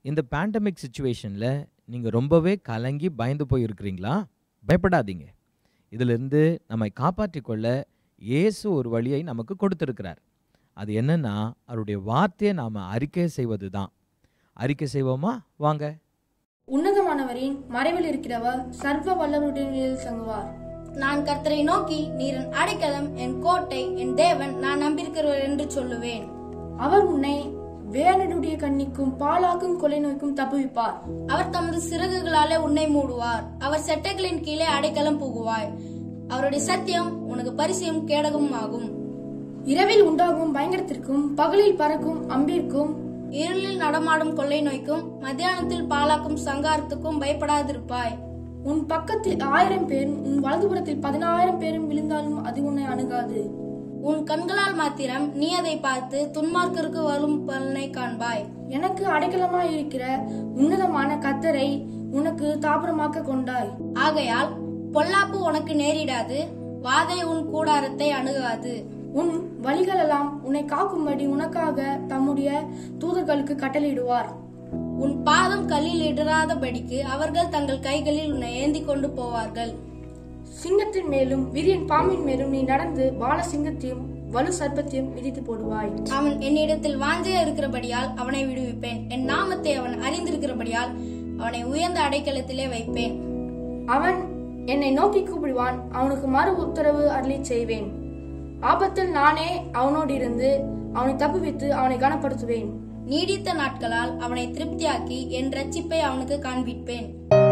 இந்த பேண்டமிக் சுச்சுவேஷனில் நீங்கள் ரொம்பவே கலங்கி பயந்து போயிருக்கிறீங்களா பயப்படாதீங்க இதிலிருந்து நம்மை காப்பாற்றிக் கொள்ள இயேசு ஒரு வழியை நமக்கு கொடுத்திருக்கிறார் அது என்னன்னா அவருடைய வார்த்தையை நாம் அறிக்கை செய்வது தான் அறிக்கை செய்வோமா வாங்க உன்னதமானவரின் மறைவில் இருக்கிறவர் சர்வ வல்லவருடைய தங்குவார் நான் கர்த்தரை நோக்கி நீர் என் அடைக்கலம் என் கோட்டை என் தேவன் நான் நம்பியிருக்கிறவர் என்று சொல்லுவேன் அவர் உன்னை வேலனுடைய கண்ணிக்கும் பாலாக்கும் கொலை நோய்க்கும் தப்புவிப்பார் அவர் தமது சிறகுகளாலே உன்னை மூடுவார் அவர் செட்டைகளின் கீழே அடைக்கலம் புகுவாய் அவருடைய சத்தியம் உனக்கு பரிசையும் கேடகமும் ஆகும் இரவில் உண்டாகும் பயங்கரத்திற்கும் பகலில் பறக்கும் அம்பிற்கும் இருளில் நடமாடும் கொள்ளை நோய்க்கும் மத்தியானத்தில் பாலாக்கும் சங்காரத்துக்கும் பயப்படாதிருப்பாய் உன் பக்கத்தில் ஆயிரம் பேரும் உன் வலதுபுறத்தில் பதினாயிரம் பேரும் விழுந்தாலும் அது உன்னை அணுகாது உன் கண்களால் மாத்திரம் நீ அதை பார்த்து துன்மார்க்கருக்கு வரும் பலனை காண்பாய் எனக்கு அடைக்கலமாய் இருக்கிற உன்னதமான கத்தரை உனக்கு தாபரமாக்க கொண்டாய் ஆகையால் பொல்லாப்பு உனக்கு நேரிடாது வாதை உன் கூடாரத்தை அணுகாது உன் வழிகளெல்லாம் உன்னை காக்கும்படி உனக்காக தம்முடைய தூதர்களுக்கு கட்டளையிடுவார் உன் பாதம் கல்லில் இடராதபடிக்கு அவர்கள் தங்கள் கைகளில் உன்னை ஏந்தி கொண்டு போவார்கள் சிங்கத்தின் மேலும் விரியன் பாம்பின் மேலும் நீ நடந்து பால சிங்கத்தையும் வலு சர்ப்பத்தையும் மிதித்து போடுவாய் அவன் என்னிடத்தில் வாஞ்சையா இருக்கிறபடியால் அவனை விடுவிப்பேன் என் நாமத்தை அவன் அறிந்திருக்கிறபடியால் அவனை உயர்ந்த அடைக்கலத்திலே வைப்பேன் அவன் என்னை நோக்கி கூப்பிடுவான் அவனுக்கு மறு உத்தரவு அருளி செய்வேன் ஆபத்தில் நானே அவனோடு இருந்து அவனை தப்புவித்து அவனை கனப்படுத்துவேன் நீடித்த நாட்களால் அவனை திருப்தியாக்கி என் ரட்சிப்பை அவனுக்கு காண்பிப்பேன்